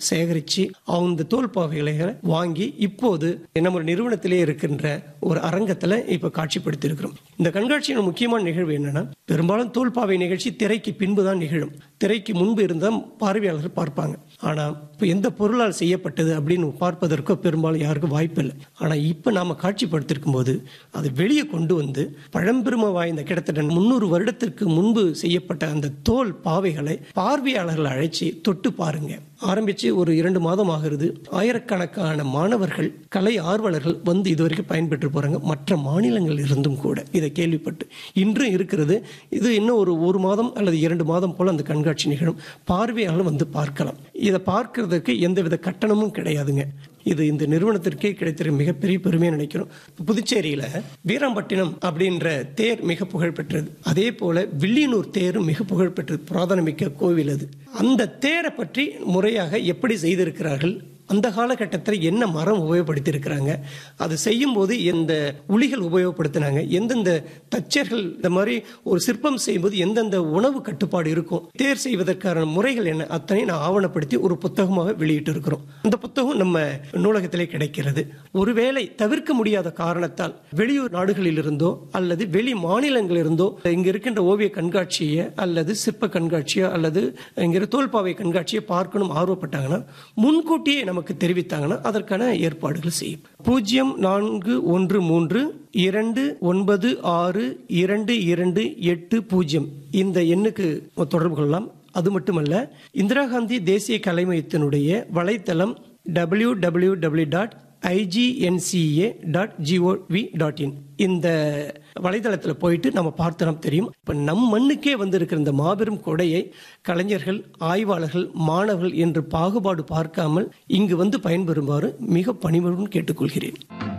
சேகரித்து அந்த தோல்பாவைகளை வாங்கி இப்போது நம்ம நிறுவனத்திலே இருக்கின்ற ஒரு அரங்கத்தில் இப்போ காட்சிப்படுத்தி இருக்கிறோம் இந்த கண்காட்சியின் முக்கியமான நிகழ்வு என்னன்னா பெரும்பாலும் தோல்பாவை நிகழ்ச்சி திரைக்கு பின்பு தான் நிகழும் திரைக்கு முன்பு இருந்தால் பார்வையாளர்கள் பார்ப்பாங்க ஆனால் இப்போ எந்த பொருளால் செய்யப்பட்டது அப்படின்னு பார்ப்பதற்கோ பெரும்பாலும் யாருக்கும் வாய்ப்பு இல்லை ஆனால் இப்போ நாம் காட்சிப்படுத்திருக்கும் போது அதை வெளியே கொண்டு வந்து பழம்பெருமை வாய்ந்த கிட்டத்தட்ட முந்நூறு வருடத்திற்கு முன்பு செய்யப்பட்ட அந்த தோல் பாவைகளை பார்வையாளர்கள் அழைச்சி தொட்டு பாருங்க ஆரம்பித்து ஒரு இரண்டு மாதம் ஆகிறது ஆயிரக்கணக்கான மாணவர்கள் கலை ஆர்வலர்கள் வந்து இதுவரைக்கும் பயன்பெற்று போகிறாங்க மற்ற மாநிலங்கள் இருந்தும் கூட இதை கேள்விப்பட்டு இன்றும் இருக்கிறது இது இன்னும் ஒரு ஒரு மாதம் அல்லது இரண்டு மாதம் போல் அந்த கண்காட்சி நிகழும் பார்வையாளர் வந்து பார்க்கலாம் இதை பார்க்கறதுக்கு எந்தவித கட்டணமும் கிடையாதுங்க இது இந்த நிறுவனத்திற்கே கிடைத்திருக்க மிகப்பெரிய பெருமையை நினைக்கிறோம் புதுச்சேரியில வீராம்பட்டினம் அப்படின்ற தேர் மிக புகழ்பெற்றது அதே போல வில்லியனூர் தேரும் மிக புகழ்பெற்றது புராதனமிக்க கோவில் அது அந்த தேரை பற்றி முறையாக எப்படி செய்திருக்கிறார்கள் அந்த காலகட்டத்தில் என்ன மரம் உபயோகப்படுத்தி இருக்கிறாங்க அது செய்யும் போது எந்த உளிகள் உபயோகப்படுத்தினாங்க எந்தெந்த தச்சர்கள் இந்த மாதிரி ஒரு சிற்பம் செய்யும்போது எந்தெந்த உணவு கட்டுப்பாடு இருக்கும் தேர் செய்வதற்கான முறைகள் என்ன அத்தனை நான் ஆவணப்படுத்தி ஒரு புத்தகமாக வெளியிட்டு இருக்கிறோம் அந்த புத்தகம் நம்ம நூலகத்திலே கிடைக்கிறது ஒருவேளை தவிர்க்க முடியாத காரணத்தால் வெளியூர் நாடுகளில் இருந்தோ அல்லது வெளி மாநிலங்களிலிருந்தோ இங்க இருக்கின்ற ஓவிய கண்காட்சியை அல்லது சிற்ப கண்காட்சியோ அல்லது இங்கிற தோல்பாவை கண்காட்சியை பார்க்கணும் ஆர்வப்பட்டாங்கன்னா முன்கூட்டியே நமக்கு தெரிவித்தாங்கன்னா அதற்கான ஏற்பாடுகள் செய்யும் பூஜ்ஜியம் நான்கு ஒன்று மூன்று இரண்டு ஒன்பது ஆறு இரண்டு இரண்டு எட்டு பூஜ்ஜியம் இந்த எண்ணுக்கு தொடர்பு கொள்ளலாம் அது மட்டுமல்ல இந்திரா காந்தி தேசிய கலை மையத்தினுடைய வலைத்தளம் W W W dot IGNCA dot GOV dot in இந்த வலைதளத்தில் போயிட்டு நம்ம பார்த்தோம் தெரியும் இப்போ நம் மண்ணுக்கே வந்திருக்கிற இந்த மாபெரும் கொடையை கலைஞர்கள் ஆய்வாளர்கள் மாணவர்கள் என்று பாகுபாடு பார்க்காமல் இங்கு வந்து பயன்பெறுமாறு மிக பணிவுடன் கேட்டுக்கொள்கிறேன்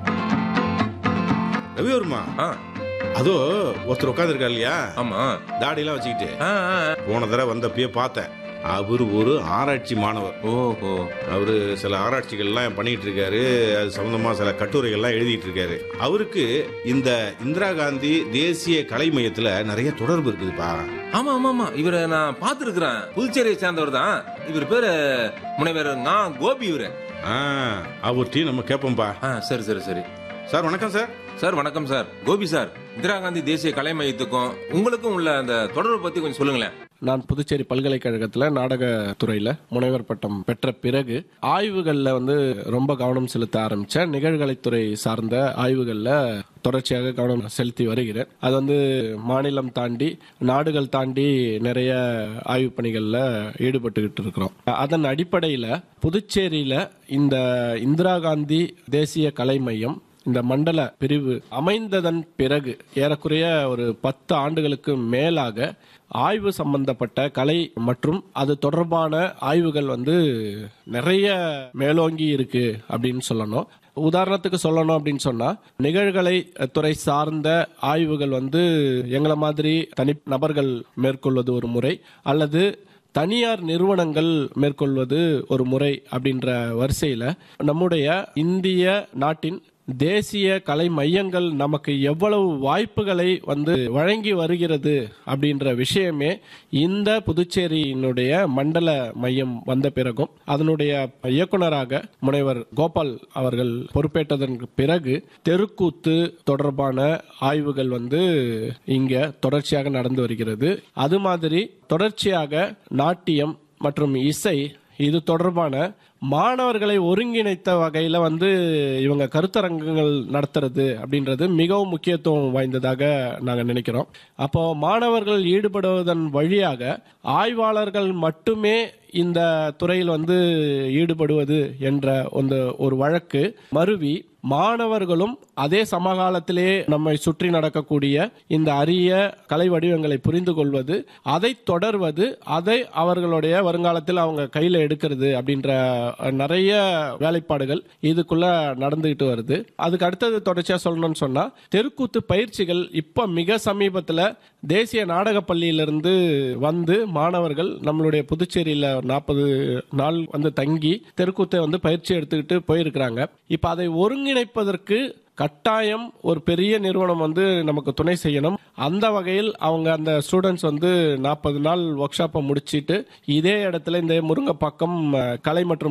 ரவிவர்மா ஆ அதோ ஒருத்தர் உட்காந்துருக்காரு இல்லையா ஆமா தாடியெல்லாம் வச்சுக்கிட்டு ஆ ஆ, ஆ. போன தடவை வந்தப்பயே பார்த்தேன் அவர் ஒரு ஆராய்ச்சி மாணவர் ஓஹோ அவரு சில ஆராய்ச்சிகள்லாம் பண்ணிட்டு இருக்காரு அது சம்பந்தமா சில கட்டுரைகள்லாம் எழுதிட்டு இருக்காரு அவருக்கு இந்த இந்திரா காந்தி தேசிய கலை மையத்துல நிறைய தொடர்பு இருக்குதுப்பா ஆமா ஆமா ஆமா இவரை நான் பார்த்திருக்கிறேன் புதுச்சேரியை சேர்ந்தவர் தான் இவர் பேரு முனைவர் நான் கோபி இவரு ஆ, அவர்கிட்டயும் நம்ம கேட்போம்ப்பா ஆ சரி சரி சரி சார் வணக்கம் சார் சார் வணக்கம் சார் கோபி சார் இந்திரா காந்தி தேசிய கலை மையத்துக்கும் உங்களுக்கும் உள்ள அந்த தொடர்பு பத்தி கொஞ்சம் சொல்லுங்களேன் நான் புதுச்சேரி பல்கலைக்கழகத்தில் நாடகத்துறையில் முனைவர் பட்டம் பெற்ற பிறகு ஆய்வுகளில் வந்து ரொம்ப கவனம் செலுத்த ஆரம்பித்தேன் நிகழ்கலைத்துறை சார்ந்த ஆய்வுகளில் தொடர்ச்சியாக கவனம் செலுத்தி வருகிறேன் அது வந்து மாநிலம் தாண்டி நாடுகள் தாண்டி நிறைய ஆய்வு பணிகளில் ஈடுபட்டுக்கிட்டு இருக்கிறோம் அதன் அடிப்படையில் புதுச்சேரியில் இந்த இந்திரா காந்தி தேசிய கலை மையம் இந்த மண்டல பிரிவு அமைந்ததன் பிறகு ஏறக்குறைய ஒரு பத்து ஆண்டுகளுக்கு மேலாக ஆய்வு சம்பந்தப்பட்ட கலை மற்றும் அது தொடர்பான ஆய்வுகள் வந்து நிறைய மேலோங்கி இருக்கு அப்படின்னு சொல்லணும் உதாரணத்துக்கு சொல்லணும் அப்படின்னு சொன்னா நிகழ்கலை துறை சார்ந்த ஆய்வுகள் வந்து எங்களை மாதிரி தனி நபர்கள் மேற்கொள்வது ஒரு முறை அல்லது தனியார் நிறுவனங்கள் மேற்கொள்வது ஒரு முறை அப்படின்ற வரிசையில் நம்முடைய இந்திய நாட்டின் தேசிய கலை மையங்கள் நமக்கு எவ்வளவு வாய்ப்புகளை வந்து வழங்கி வருகிறது அப்படின்ற விஷயமே இந்த புதுச்சேரியினுடைய மண்டல மையம் வந்த பிறகும் அதனுடைய இயக்குனராக முனைவர் கோபால் அவர்கள் பொறுப்பேற்றதன் பிறகு தெருக்கூத்து தொடர்பான ஆய்வுகள் வந்து இங்க தொடர்ச்சியாக நடந்து வருகிறது அது மாதிரி தொடர்ச்சியாக நாட்டியம் மற்றும் இசை இது தொடர்பான மாணவர்களை ஒருங்கிணைத்த வகையில வந்து இவங்க கருத்தரங்கங்கள் நடத்துறது அப்படின்றது மிகவும் முக்கியத்துவம் வாய்ந்ததாக நாங்க நினைக்கிறோம் அப்போ மாணவர்கள் ஈடுபடுவதன் வழியாக ஆய்வாளர்கள் மட்டுமே இந்த துறையில் வந்து ஈடுபடுவது என்ற அந்த ஒரு வழக்கு மருவி மாணவர்களும் அதே சமகாலத்திலே நம்மை சுற்றி நடக்கக்கூடிய இந்த அரிய கலை வடிவங்களை புரிந்து கொள்வது அதை தொடர்வது அதை அவர்களுடைய வருங்காலத்தில் அவங்க கையில எடுக்கிறது அப்படின்ற நிறைய வேலைப்பாடுகள் இதுக்குள்ள நடந்துகிட்டு வருது அதுக்கு அடுத்தது தொடர்ச்சியா சொல்லணும்னு சொன்னா தெருக்கூத்து பயிற்சிகள் இப்ப மிக சமீபத்துல தேசிய நாடக பள்ளியிலிருந்து வந்து மாணவர்கள் நம்மளுடைய புதுச்சேரியில நாற்பது நாள் வந்து தங்கி தெருக்கூத்தை வந்து பயிற்சி எடுத்துக்கிட்டு போயிருக்கிறாங்க இப்ப அதை ஒருங்கிணைப்பதற்கு கட்டாயம் ஒரு பெரிய நிறுவனம் வந்து நமக்கு துணை செய்யணும் அந்த வகையில் அவங்க அந்த ஸ்டூடெண்ட்ஸ் வந்து நாற்பது நாள் ஒர்க் ஷாப்பை முடிச்சிட்டு இதே இடத்துல இந்த முருங்கப்பாக்கம் அஹ், கலை மற்றும்